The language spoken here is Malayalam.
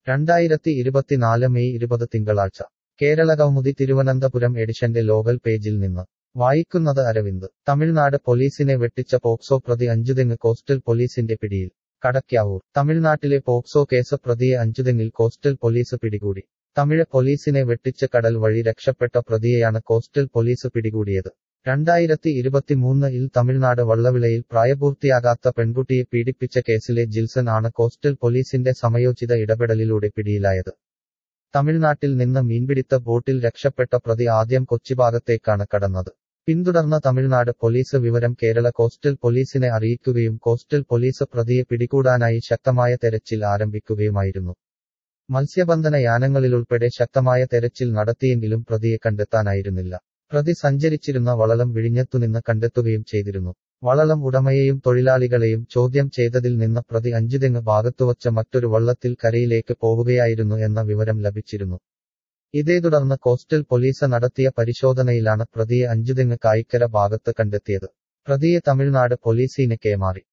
രണ്ടായിരത്തി ഇരുപത്തിനാല് മെയ് ഇരുപത് തിങ്കളാഴ്ച കേരള കൗമുദി തിരുവനന്തപുരം എഡിഷന്റെ ലോകൽ പേജിൽ നിന്ന് വായിക്കുന്നത് അരവിന്ദ് തമിഴ്നാട് പോലീസിനെ വെട്ടിച്ച പോക്സോ പ്രതി അഞ്ചുതെങ്ങ് കോസ്റ്റൽ പോലീസിന്റെ പിടിയിൽ കടയ്ക്കാവൂർ തമിഴ്നാട്ടിലെ പോക്സോ കേസ് പ്രതിയെ അഞ്ചുതെങ്ങിൽ കോസ്റ്റൽ പോലീസ് പിടികൂടി തമിഴ് പോലീസിനെ വെട്ടിച്ച് കടൽ വഴി രക്ഷപ്പെട്ട പ്രതിയെയാണ് കോസ്റ്റൽ പോലീസ് പിടികൂടിയത് രണ്ടായിരത്തി ഇരുപത്തിമൂന്നിൽ തമിഴ്നാട് വള്ളവിളയിൽ പ്രായപൂർത്തിയാകാത്ത പെൺകുട്ടിയെ പീഡിപ്പിച്ച കേസിലെ ജിൽസൺ ആണ് കോസ്റ്റൽ പോലീസിന്റെ സമയോചിത ഇടപെടലിലൂടെ പിടിയിലായത് തമിഴ്നാട്ടിൽ നിന്ന് മീൻപിടിത്ത ബോട്ടിൽ രക്ഷപ്പെട്ട പ്രതി ആദ്യം കൊച്ചിഭാഗത്തേക്കാണ് കടന്നത് പിന്തുടർന്ന തമിഴ്നാട് പോലീസ് വിവരം കേരള കോസ്റ്റൽ പോലീസിനെ അറിയിക്കുകയും കോസ്റ്റൽ പോലീസ് പ്രതിയെ പിടികൂടാനായി ശക്തമായ തെരച്ചിൽ ആരംഭിക്കുകയുമായിരുന്നു മത്സ്യബന്ധന യാനങ്ങളിലുൾപ്പെടെ ശക്തമായ തെരച്ചിൽ നടത്തിയെങ്കിലും പ്രതിയെ കണ്ടെത്താനായിരുന്നില്ല പ്രതി സഞ്ചരിച്ചിരുന്ന വളളം വിഴിഞ്ഞത്തുനിന്ന് കണ്ടെത്തുകയും ചെയ്തിരുന്നു വളളം ഉടമയെയും തൊഴിലാളികളെയും ചോദ്യം ചെയ്തതിൽ നിന്ന് പ്രതി അഞ്ചുതെങ്ങ് ഭാഗത്തുവച്ച മറ്റൊരു വള്ളത്തിൽ കരയിലേക്ക് പോവുകയായിരുന്നു എന്ന വിവരം ലഭിച്ചിരുന്നു ഇതേ തുടർന്ന് കോസ്റ്റൽ പോലീസ് നടത്തിയ പരിശോധനയിലാണ് പ്രതിയെ അഞ്ചുതെങ്ങ് കായിക്കര ഭാഗത്ത് കണ്ടെത്തിയത് പ്രതിയെ തമിഴ്നാട് പോലീസിന് കൈമാറി